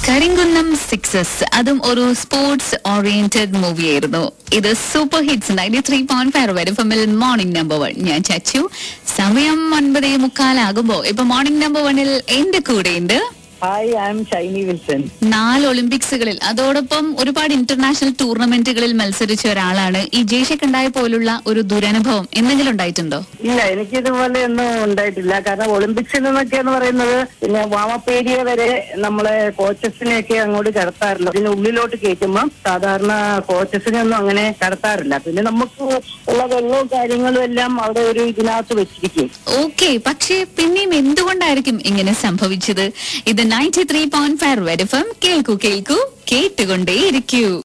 Karimkunnam sixes അതും ഒരു sports oriented മൂവിയായിരുന്നു ഇത് super hits ninety three point five വരെ ഫമിൽ മോർണിംഗ് നമ്പർ വൺ ഞാൻ ചച്ചു സമയം ഒൻപതേ മുക്കാലാകുമ്പോ ഇപ്പൊ മോർണിംഗ് നമ്പർ വണ്ണിൽ എന്റെ കൂടെയുണ്ട് hi I'm Shiny Wilson നാല് ഒളിമ്പിക്സുകളിൽ അതോടൊപ്പം ഒരുപാട് ഇന്റർനാഷണൽ ടൂർണമെന്റുകളിൽ മത്സരിച്ച ഒരാളാണ് ഈ ജയ്ഷക്കുണ്ടായ പോലുള്ള ഒരു ദുരനുഭവം എന്തെങ്കിലും ഉണ്ടായിട്ടുണ്ടോ ഇല്ല എനിക്കിതുപോലെ ഒന്നും ഉണ്ടായിട്ടില്ല കാരണം ഒളിമ്പിക്സിൽ നിന്നൊക്കെ എന്ന് പറയുന്നത് പിന്നെ വാമപ്പേരിയ വരെ നമ്മളെ കോച്ചസിനെയൊക്കെ അങ്ങോട്ട് കടത്താറില്ല ഇതിന് ഉള്ളിലോട്ട് കയറ്റുമ്പോൾ സാധാരണ കോച്ചസിനെ ഒന്നും അങ്ങനെ കടത്താറില്ല പിന്നെ നമുക്ക് ഉള്ള വെള്ളവും കാര്യങ്ങളും എല്ലാം അവിടെ ഒരു ഇതിനകത്ത് വെച്ചിരിക്കും ഓക്കെ പക്ഷേ പിന്നെയും എന്തുകൊണ്ടായിരിക്കും ഇങ്ങനെ സംഭവിച്ചത് ഇത് നയൻറ്റി ത്രീ പോയിന്റ് ഫൈവ് വരെ കേൾക്കൂ കേൾക്കൂ കേട്ടുകൊണ്ടേയിരിക്കൂ